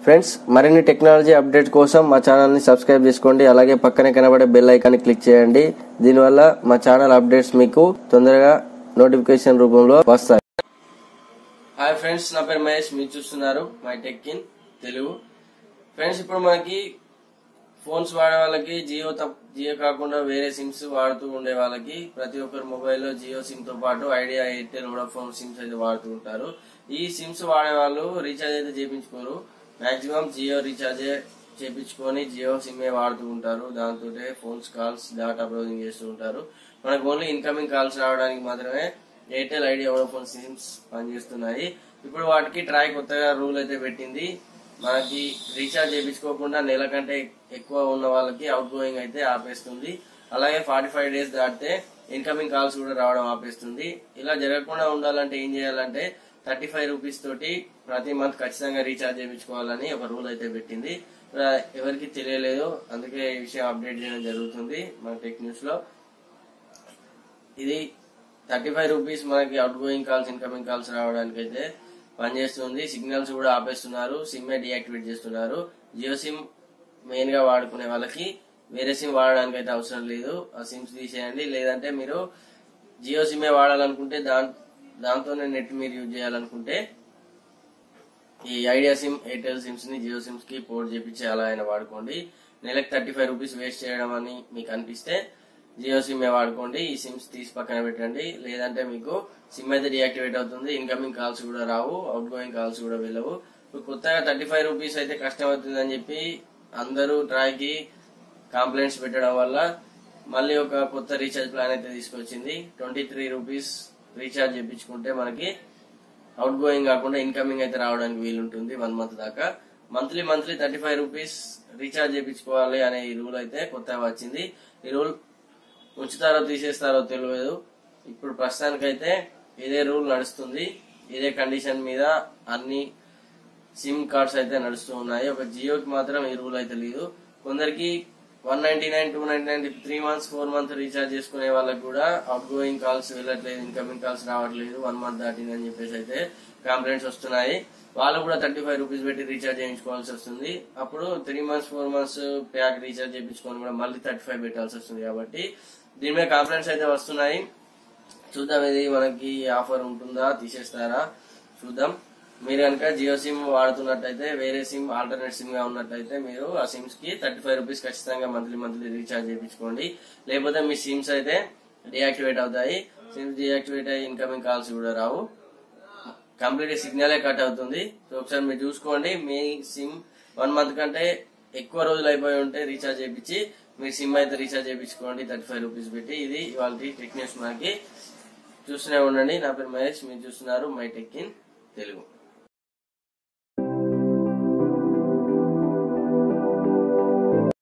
friends మరిన్ని technology update కోసం మా ఛానల్ని సబ్స్క్రైబ్ చేసుకోండి అలాగే పక్కనే కనబడే బెల్ ఐకాన్ని క్లిక్ చేయండి దీనివల్ల మా ఛానల్ అప్డేట్స్ మీకు తొందరగా నోటిఫికేషన్ రూపంలో వస్తాయి హాయ్ ఫ్రెండ్స్ నా పేరు మహేష్ మీరు చూస్తున్నారు my tech in Telugu friends ఇప్పుడు మనకి ఫోన్స్ వాడే వాళ్ళకి జియో తప్ప జియో కాకుండా వేరే సిమ్స్ వాడుతూ ఉండే వాళ్ళకి ప్రతి ఒక్కరి మొబైల్లో జియో సిమ్ తో పాటు ఐడియా ఎయిర్టెల్ వోడాఫోన్ సిమ్స్ అయితే వాడుతూ ఉంటారు ఈ సిమ్స్ వాడే వాళ్ళు రీఛార్జ్ అయితే చేయించుకోరు మాక్సిమం జియో రీఛార్జ్ చేయించుకొని జియో సిమ్మే వాడుతూ ఉంటారు దాంతో ఫోన్స్ కాల్స్ డేటా బ్రౌజింగ్ చేస్తూ ఉంటారు మనకు ఓన్లీ ఇన్కమింగ్ కాల్స్ రావడానికి మాత్రమే ఎయిర్టెల్ ఐడియా వోడాఫోన్ సిమ్స్ పనిచేస్తున్నాయి ఇప్పుడు వాటికి ట్రాయ్ కొత్తగా రూల్ అయితే పెట్టింది మనకి రీఛార్జ్ చేయించుకోకుండా నెల కంటే ఎక్కువ ఉన్న వాళ్ళకి అవుట్ గోయింగ్ అయితే ఆపేస్తుంది అలాగే ఫార్టీ ఫైవ్ డేస్ దాటితే ఇన్కమింగ్ కాల్స్ కూడా రావడం ఆపేస్తుంది ఇలా జరగకుండా ఉండాలంటే ఏం చేయాలంటే థర్టీ ఫైవ్ రూపీస్ తోటి ప్రతి మంత్ ఖచ్చితంగా రీఛార్జ్ చేయించుకోవాలని ఒక రూల్ అయితే పెట్టింది ఇలా ఎవరికి తెలియలేదు అందుకే ఈ విషయం అప్డేట్ చేయడం జరుగుతుంది మన టెక్ న్యూస్ లో ఇది థర్టీ ఫైవ్ రూపీస్ మనకి outgoing calls incoming calls రావడానికి అయితే పనిచేస్తుంది సిగ్నల్స్ కూడా ఆపేస్తున్నారు సిమ్ డియాక్టివేట్ చేస్తున్నారు జియో సిమ్ మెయిన్ గా వాడుకునే వాళ్ళకి వేరే సిమ్ వాడడానికి అయితే అవసరం లేదు ఆ సిమ్స్ తీసేయండి లేదంటే మీరు జియో సిమ్మే వాడాలనుకుంటే దాని దాంతోనే నెట్ మీరు యూజ్ చేయాలనుకుంటే ఈ ఐడియా సిమ్ ఎయిర్టెల్ సిమ్స్ ని జియో సిమ్స్ కి పోర్ట్ చేపించి అలా అయినా వాడుకోండి నెలకు థర్టీ ఫైవ్ రూపీస్ వేస్ట్ చేయడం అని మీకు అనిపిస్తే జియో సిమ్ వాడుకోండి ఈ సిమ్స్ తీసి పక్కన పెట్టండి లేదంటే మీకు సిమ్ అయితే డియాక్టివేట్ అవుతుంది ఇన్కమింగ్ కాల్స్ కూడా రావు అవుట్ గోయింగ్ కాల్స్ కూడా వెళ్ళవు ఇప్పుడు కొత్తగా థర్టీ ఫైవ్ రూపీస్ అయితే కష్టం అవుతుంది అని చెప్పి అందరూ ట్రాయ్కి కంప్లైంట్స్ పెట్టడం వల్ల మళ్ళీ ఒక కొత్త రీఛార్జ్ ప్లాన్ అయితే తీసుకొచ్చింది ట్వంటీ త్రీ రూపీస్ రీఛార్జ్ చేయించుకుంటే మనకి అవుట్ గోయింగ్ కాకుండా ఇన్కమింగ్ అయితే రావడానికి వీలుంటుంది వన్ మంత్ దాకా monthly monthly thirty five rupees recharge చేయించుకోవాలి అనే ఈ రూల్ అయితే కొత్తగా వచ్చింది ఈ రూల్ ఉంచుతారో తీసేస్తారో తెలియదు ఇప్పుడు ప్రస్తుతానికైతే ఇదే రూల్ నడుస్తుంది ఇదే కండిషన్ మీద అన్ని సిమ్ కార్డ్స్ అయితే నడుస్తూ ఉన్నాయి ఒక జియోకి మాత్రం ఈ రూల్ అయితే లేదు కొందరికి one ninety nine two ninety nine three months four month recharge చేసుకునే వాళ్ళకి కూడా అవుట్ గోయింగ్ కాల్స్ వెళ్ళట్లేదు ఇన్కమింగ్ కాల్స్ రావట్లేదు వన్ మంత్ దాటింది అని చెప్పేసి అయితే కంప్లైంట్స్ వస్తున్నాయి వాళ్ళు కూడా థర్టీ ఫైవ్ రూపీస్ పెట్టి రీఛార్జ్ చేయించుకోవాల్సి వస్తుంది అప్పుడు three months four months pack recharge చేయించుకొని కూడా మళ్ళీ థర్టీ ఫైవ్ పెట్టాల్సి వస్తుంది కాబట్టి దీని మీద కంప్లైంట్స్ అయితే వస్తున్నాయి చూద్దాం ఇది మనకి ఆఫర్ ఉంటుందా తీసేస్తారా చూద్దాం మీరు కనుక జియో సిమ్ వాడుతున్నట్టయితే వేరే సిమ్ ఆల్టర్నేట్ సిమ్ గా ఉన్నట్టయితే మీరు ఆ సిమ్స్ కి థర్టీ ఫైవ్ రూపీస్ ఖచ్చితంగా మంత్లీ మంత్లీ రీఛార్జ్ చేయించుకోండి లేకపోతే మీ సిమ్స్ అయితే డియాక్టివేట్ అవుతాయి సిమ్స్ డియాక్టివేట్ అయ్యి ఇన్కమింగ్ కాల్స్ కూడా రావు కంప్లీట్ సిగ్నలే కట్ అవుతుంది సో ఒకసారి మీరు చూసుకోండి మీ సిమ్ వన్ మంత్ కంటే ఎక్కువ రోజులు అయిపోయి ఉంటే రీఛార్జ్ చేయించి మీ సిమ్ అయితే రీఛార్జ్ చేయించుకోండి థర్టీ ఫైవ్ రూపీస్ పెట్టి ఇది ఇవాళ టెక్ న్యూస్ మనకి చూస్తూనే ఉండండి నా పేరు మహేష్ మీరు చూస్తున్నారు మై టెక్ ఇన్ తెలుగు